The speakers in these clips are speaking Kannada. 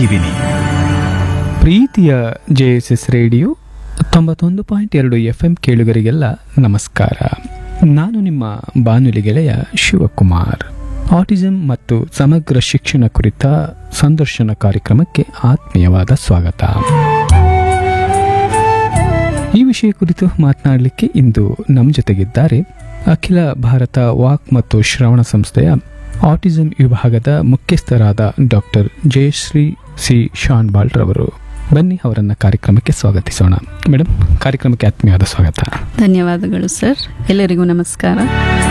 ಸಂಜೀವಿನಿ ಪ್ರೀತಿಯ ಜೆ ಎಸ್ ಎಸ್ ರೇಡಿಯೋ ತೊಂಬತ್ತೊಂದು ಪಾಯಿಂಟ್ ಎರಡು ಎಫ್ ಎಂ ಕೇಳುಗರಿಗೆಲ್ಲ ನಮಸ್ಕಾರ ನಾನು ನಿಮ್ಮ ಬಾನುಲಿ ಗೆಳೆಯ ಶಿವಕುಮಾರ್ ಆಟಿಸಂ ಮತ್ತು ಸಮಗ್ರ ಶಿಕ್ಷಣ ಕುರಿತ ಸಂದರ್ಶನ ಕಾರ್ಯಕ್ರಮಕ್ಕೆ ಆತ್ಮೀಯವಾದ ಸ್ವಾಗತ ಈ ವಿಷಯ ಕುರಿತು ಮಾತನಾಡಲಿಕ್ಕೆ ಇಂದು ನಮ್ಮ ಜೊತೆಗಿದ್ದಾರೆ ಅಖಿಲ ಭಾರತ ವಾಕ್ ಮತ್ತು ಶ್ರವಣ ಸಂಸ್ಥೆಯ ಆಟಿಸಂ ವಿಭಾಗದ ಮುಖ್ಯಸ್ಥರಾದ ಡಾಕ್ಟರ್ ಜಯಶ್ರೀ ಸಿ ಶಾನ್ಬಾಳ್ ರವರು ಬನ್ನಿ ಅವರನ್ನ ಕಾರ್ಯಕ್ರಮಕ್ಕೆ ಸ್ವಾಗತಿಸೋಣ ಮೇಡಮ್ ಕಾರ್ಯಕ್ರಮಕ್ಕೆ ಆತ್ಮೀಯವಾದ ಸ್ವಾಗತ ಧನ್ಯವಾದಗಳು ಸರ್ ಎಲ್ಲರಿಗೂ ನಮಸ್ಕಾರ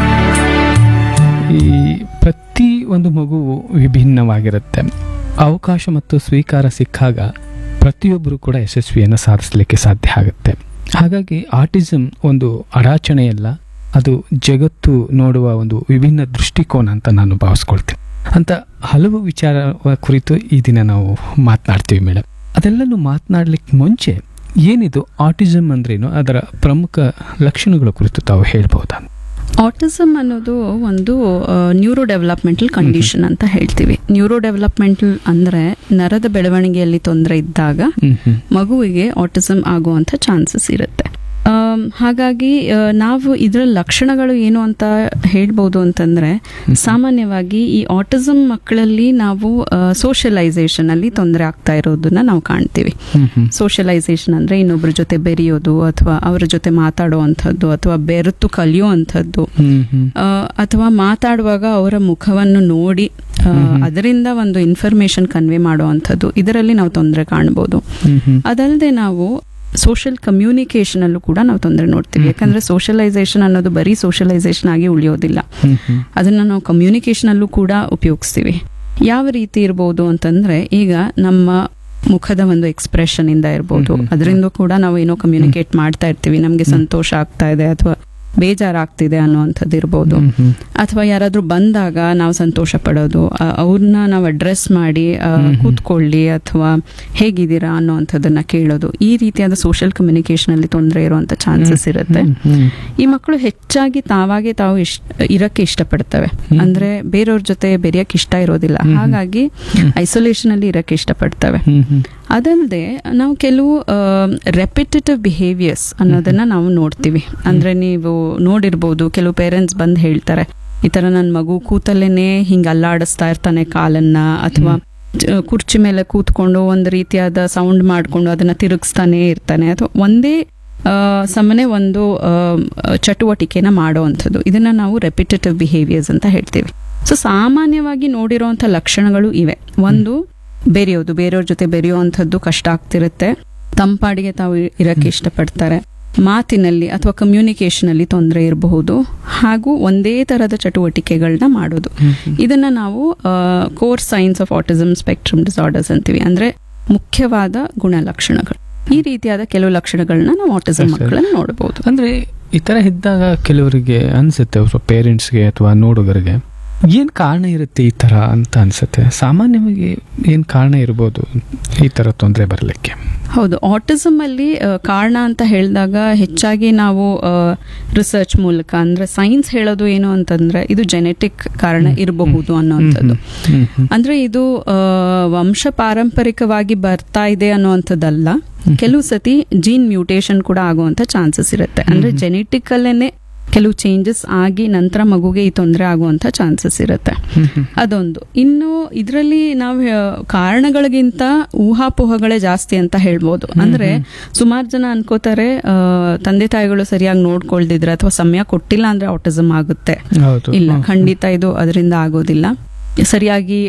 ಈ ಪ್ರತಿ ಒಂದು ಮಗುವು ವಿಭಿನ್ನವಾಗಿರುತ್ತೆ ಅವಕಾಶ ಮತ್ತು ಸ್ವೀಕಾರ ಸಿಕ್ಕಾಗ ಪ್ರತಿಯೊಬ್ಬರು ಕೂಡ ಯಶಸ್ವಿಯನ್ನು ಸಾಧಿಸಲಿಕ್ಕೆ ಸಾಧ್ಯ ಆಗುತ್ತೆ ಹಾಗಾಗಿ ಆಟಿಸಂ ಒಂದು ಅಡಾಚಣೆಯಲ್ಲ ಅದು ಜಗತ್ತು ನೋಡುವ ಒಂದು ವಿಭಿನ್ನ ದೃಷ್ಟಿಕೋನ ಅಂತ ನಾನು ಭಾವಿಸ್ಕೊಳ್ತೀನಿ ಅಂತ ಹಲವು ವಿಚಾರ ಕುರಿತು ಈ ದಿನ ನಾವು ಮಾತನಾಡ್ತೀವಿ ಮೇಡಮ್ ಅದೆಲ್ಲನೂ ಮಾತನಾಡ್ಲಿಕ್ಕೆ ಮುಂಚೆ ಏನಿದು ಆಟಿಸಂ ಅಂದ್ರೇನು ಅದರ ಪ್ರಮುಖ ಲಕ್ಷಣಗಳ ಕುರಿತು ತಾವು ಹೇಳ್ಬಹುದಾ ಆಟಿಸಮ್ ಅನ್ನೋದು ಒಂದು ನ್ಯೂರೋ ಡೆವಲಪ್ಮೆಂಟಲ್ ಕಂಡೀಷನ್ ಅಂತ ಹೇಳ್ತೀವಿ ನ್ಯೂರೋ ಡೆವಲಪ್ಮೆಂಟಲ್ ಅಂದ್ರೆ ನರದ ಬೆಳವಣಿಗೆಯಲ್ಲಿ ತೊಂದರೆ ಇದ್ದಾಗ ಹ್ಮ್ ಹ್ಮ್ ಮಗುವಿಗೆ ಆಟಿಸಮ್ ಆಗುವಂಥ ಚಾನ್ಸಸ್ ಇರುತ್ತೆ ಆಮ್, ಹಾಗಾಗಿ ಆ, ನಾವು ಇದರ ಲಕ್ಷಣಗಳು ಏನು ಅಂತ ಹೇಳ್ಬೋದು ಅಂತಂದ್ರೆ ಸಾಮಾನ್ಯವಾಗಿ ಈ ಆಟಿಸಮ್ ಮಕ್ಕಳಲ್ಲಿ ನಾವು ಸೋಷಲೈಸೇಷನ್ ಅಲ್ಲಿ ತೊಂದರೆ ಆಗ್ತಾ ಇರೋದನ್ನ ನಾವು ಕಾಣ್ತೀವಿ ಹ್ಮ್ ಹ್ಮ್ ಸೋಷಲೈಸೇಷನ್ ಅಂದ್ರೆ ಇನ್ನೊಬ್ಬರ ಜೊತೆ ಬೆರೆಯೋದು ಅಥವಾ ಅವರ ಜೊತೆ ಮಾತಾಡುವಂಥದ್ದು ಅಥವಾ ಬೆರೆತು ಕಲಿಯುವಂಥದ್ದು ಹ್ಮ್ ಹ್ಮ್ ಆ, ಅಥವಾ ಮಾತಾಡುವಾಗ ಅವರ ಮುಖವನ್ನು ನೋಡಿ ಆ, ಅದರಿಂದ ಒಂದು ಇನ್ಫಾರ್ಮೇಶನ್ ಕನ್ವೆ ಮಾಡುವಂಥದ್ದು ಇದರಲ್ಲಿ ನಾವು ತೊಂದರೆ ಕಾಣ್ಬೋದು ಹ್ಮ್ ಹ್ಮ್ ಅದಲ್ಲದೆ ನಾವು ಸೋಷಿಯಲ್ ಕಮ್ಯುನಿಕೇಶನ್ ಅಲ್ಲೂ ಕೂಡ ನಾವು ತೊಂದರೆ ನೋಡ್ತೀವಿ ಯಾಕಂದ್ರೆ ಸೋಷಲೈಸೇಷನ್ ಅನ್ನೋದು ಬರೀ ಸೋಷಲೈಸೇಷನ್ ಆಗಿ ಉಳಿಯೋದಿಲ್ಲ ಹ್ಮ್ ಹ್ಮ್ ಅದನ್ನ ನಾವು ಕಮ್ಯುನಿಕೇಶನ್ ಅಲ್ಲೂ ಕೂಡ ಉಪಯೋಗಿಸ್ತೀವಿ ಯಾವ ರೀತಿ ಇರ್ಬೋದು ಅಂತಂದ್ರೆ ಈಗ ನಮ್ಮ ಮುಖದ ಒಂದು ಎಕ್ಸ್ಪ್ರೆಷನ್ ಇಂದ ಇರ್ಬೋದು ಹ್ಮ್ ಹ್ಮ್. ಅದರಿಂದ ಕೂಡ ನಾವು ಏನೋ ಕಮ್ಯುನಿಕೇಟ್ ಮಾಡ್ತಾ ಇರ್ತೀವಿ ನಮ್ಗೆ ಸಂತೋಷ ಆಗ್ತಾ ಇದೆ ಅಥವಾ ಬೇಜಾರಾಗ್ತಿದೆ ಅನ್ನುವಂಥದ್ದು ಇರ್ಬೋದು ಹ್ಮ್ ಹ್ಮ್ ಅಥವಾ ಯಾರಾದ್ರೂ ಬಂದಾಗ ನಾವು ಸಂತೋಷ ಪಡೋದು ಆ- ಅವ್ರನ್ನ ನಾವು ಅಡ್ರೆಸ್ ಮಾಡಿ ಆ, ಹ್ಮ್ ಹ್ಮ್. ಕೂತ್ಕೊಳ್ಳಿ ಅಥವಾ ಹೇಗಿದ್ದೀರಾ ಅನ್ನೋವಂಥದ್ದನ್ನ ಕೇಳೋದು ಈ ರೀತಿಯಾದ ಸೋಷಿಯಲ್ ಕಮ್ಯುನಿಕೇಶನ್ ಅಲ್ಲಿ ತೊಂದರೆ ಇರುವಂತ ಚಾನ್ಸಸ್ ಇರುತ್ತೆ ಹ್ಮ್ ಹ್ಮ್ ಈ ಮಕ್ಕಳು ಹೆಚ್ಚಾಗಿ ತಾವಾಗೆ ತಾವು ಇಷ್ಟ ಇರಕ್ಕೆ ಇಷ್ಟಪಡ್ತವೆ ಹ್ಮ್. ಅಂದ್ರೆ ಬೇರೆಯವ್ರ ಜೊತೆ ಬೆರೆಯಕ್ಕೆ ಇಷ್ಟ ಇರೋದಿಲ್ಲ ಹ್ಮ್. ಹಾಗಾಗಿ ಐಸೋಲೇಷನ್ ಅಲ್ಲಿ ಇರಕ್ಕೆ ಇಷ್ಟಪಡ್ತವೆ ಹ್ಮ್ ಹ್ಮ್ ಅದಲ್ಲದೆ ನಾವು ಕೆಲವು ರೆಪಿಟೇಟಿವ್ ಬಿಹೇವಿಯರ್ಸ್ ಅನ್ನೋದನ್ನ ನಾವು ನೋಡ್ತೀವಿ ಅಂದ್ರೆ ನೀವು ನೋಡಿರ್ಬೋದು ಕೆಲವು ಪೇರೆಂಟ್ಸ್ ಬಂದು ಹೇಳ್ತಾರೆ ಈ ತರ ನನ್ನ ಮಗು ಕೂತಲ್ಲೇನೆ ಹಿಂಗ ಅಲ್ಲಾಡಿಸ್ತಾ ಇರ್ತಾನೆ ಕಾಲನ್ನ ಅಥವಾ ಜ- ಕುರ್ಚಿ ಮೇಲೆ ಕೂತ್ಕೊಂಡು ಒಂದು ರೀತಿಯಾದ ಸೌಂಡ್ ಮಾಡ್ಕೊಂಡು ಅದನ್ನ ತಿರುಗಿಸ್ತಾನೆ ಇರ್ತಾನೆ ಅಥವಾ ಒಂದೇ ಆ, ಸಮನೆ ಒಂದು ಆ, ಚಟುವಟಿಕೆನ ಮಾಡುವಂಥದ್ದು ಇದನ್ನ ನಾವು ರೆಪಿಟೇಟಿವ್ ಬಿಹೇವಿಯರ್ಸ್ ಅಂತ ಹೇಳ್ತೀವಿ ಸೊ ಸಾಮಾನ್ಯವಾಗಿ ನೋಡಿರೋಂಥ ಲಕ್ಷಣಗಳು ಇವೆ ಒಂದು ಬೆರೆಯೋದು ಬೇರೆಯವ್ರ ಜೊತೆ ಬೆರೆಯುವಂಥದ್ದು ಕಷ್ಟ ಆಗ್ತಿರುತ್ತೆ ತಂಪಾಡಿಗೆ ತಾವು ಇ- ಇರಕ್ಕೆ ಇಷ್ಟಪಡ್ತಾರೆ ಮಾತಿನಲ್ಲಿ ಅಥವಾ ಕಮ್ಯುನಿಕೇಶನ್ ಅಲ್ಲಿ ತೊಂದರೆ ಇರಬಹುದು ಹಾಗೂ ಒಂದೇ ತರದ ಚಟುವಟಿಕೆಗಳನ್ನ ಮಾಡೋದು ಇದನ್ನ ನಾವು core signs of autism spectrum disorders ಅಂತೀವಿ ಅಂದ್ರೆ ಮುಖ್ಯವಾದ ಗುಣಲಕ್ಷಣಗಳು ಈ ರೀತಿಯಾದ ಕೆಲವು ಲಕ್ಷಣಗಳನ್ನ ನಾವು ಆಟಿಸಮ್ ಸರಿ, ಸರಿ. ಮಕ್ಕಳಲ್ಲಿ ನೋಡಬಹುದು ಅಂದ್ರೆ ಈ ತರ ಇದ್ದಾಗ ಕೆಲವರಿಗೆ ಅನ್ಸುತ್ತೆ ಅವ್ರ ಪೇರೆಂಟ್ಸ್ಗೆ ಅಥವಾ ನೋಡುಗರಿಗೆ ಏನ್ ಕಾರಣ ಇರುತ್ತೆ ಈ ತರ ಅಂತ ಅನ್ಸುತ್ತೆ ಸಾಮಾನ್ಯವಾಗಿ ಏನ್ ಕಾರಣ ಇರ್ಬೋದು ಈ ತರ ತೊಂದರೆ ಬರಲಿಕ್ಕೆ ಹೌದು ಆಟಿಸಮ್ ಅಲ್ಲಿ ಆ, ಕಾರಣ ಅಂತ ಹೇಳಿದಾಗ ಹೆಚ್ಚಾಗಿ ನಾವು ರಿಸರ್ಚ್ ಮೂಲಕ ಅಂದ್ರೆ ಸೈನ್ಸ್ ಹೇಳೋದು ಏನು ಅಂತಂದ್ರೆ ಇದು ಜೆನೆಟಿಕ್ ಕಾರಣ ಇರಬಹುದು ಅನ್ನುವಂಥದ್ದು ಹ್ಮ್ ಹ್ಮ್ ಅಂದ್ರೆ ಇದು ಆ, ವಂಶ ಪಾರಂಪರಿಕವಾಗಿ ಬರ್ತಾ ಇದೆ ಅನ್ನುವಂಥದ್ದಲ್ಲ ಕೆಲವು ಸತಿ ಜೀನ್ ಮ್ಯೂಟೇಶನ್ ಕೂಡ ಆಗುವಂತ ಚಾನ್ಸಸ್ ಇರುತ್ತೆ ಅಂದ್ರೆ ಜೆನೆಟಿಕ್ ಅಲ್ಲೇನೆ ಕೆಲವು ಚೇಂಜಸ್ ಆಗಿ ನಂತರ ಮಗುಗೆ ಈ ತೊಂದರೆ ಆಗುವಂತ ಚಾನ್ಸಸ್ ಇರುತ್ತೆ ಹ್ಮ್ ಹ್ಮ್ ಅದೊಂದು ಇನ್ನು ಇದರಲ್ಲಿ ನಾವು ಕಾರಣಗಳಿಗಿಂತ ಊಹಾಪೋಹಗಳೇ ಜಾಸ್ತಿ ಅಂತ ಹೇಳ್ಬೋದು ಅಂದ್ರೆ ಸುಮಾರು ಜನ ಅನ್ಕೋತಾರೆ ಆ, ತಂದೆ ತಾಯಿಗಳು ಸರಿಯಾಗಿ ನೋಡ್ಕೊಳ್ದಿದ್ರೆ ಅಥವಾ ಸಮಯ ಕೊಟ್ಟಿಲ್ಲ ಅಂದ್ರೆ ಆಟಿಸಮ್ ಆಗುತ್ತೆ ಹೌದು ಇಲ್ಲ ಹ್ಮ್. ಖಂಡಿತ ಇದು ಅದರಿಂದ ಆಗೋದಿಲ್ಲ ಸರಿಯಾಗಿ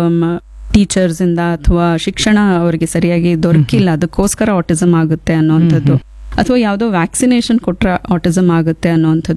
ಟೀಚರ್ಸ್ ಇಂದ ಅಥವಾ ಶಿಕ್ಷಣ ಅವರಿಗೆ ಸರಿಯಾಗಿ ದೊರಕಿಲ್ಲ ಅದಕ್ಕೋಸ್ಕರ ಆಟಿಸಮ್ ಆಗುತ್ತೆ ಅನ್ನೋಂಥದ್ದು ಅಥವಾ ಯಾವುದೋ ವ್ಯಾಕ್ಸಿನೇಷನ್ ಕೊಟ್ರೆ ಆಟಿಸಮ್ ಆಗುತ್ತೆ ಅನ್ನೋಂಥದ್ದು